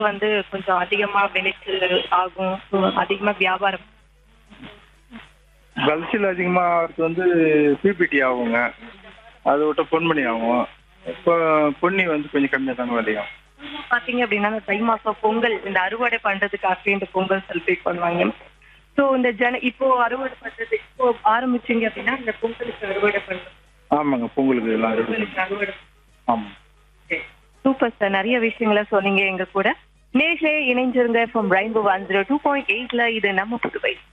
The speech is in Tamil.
வந்து கொஞ்சம் அதிகமா விளைச்சல் ஆகும் So, அதிகமா வியாபாரம் விளைச்சல் அதிகமாக ஆகிறது வந்து பிபிடி ஆகுங்க அதை விட்ட பொன்மணி ஆகும் இப்போ பொன்னி வந்து கொஞ்சம் கம்மியாக தாங்க விளையும் பாத்தீங்க அப்படின்னா இந்த தை மாசம் பொங்கல் இந்த அறுவடை பண்றதுக்காக இந்த பொங்கல் செலிப்ரேட் பண்ணுவாங்க சோ இந்த ஜன இப்போ அறுவடை பண்றது இப்போ ஆரம்பிச்சீங்க அப்படின்னா இந்த பொங்கலுக்கு அறுவடை பண்றது ஆமாங்க பொங்கலுக்கு எல்லாம் இருக்கு பொங்கலுக்கு அறுவடை ஆமாம் சூப்பர் சார் நிறைய விஷயங்களை சொன்னீங்க எங்க கூட நேர்களே இணைஞ்சிருங்க from rainbow one zero two point எயிட்ல இது நம்ம புதுவை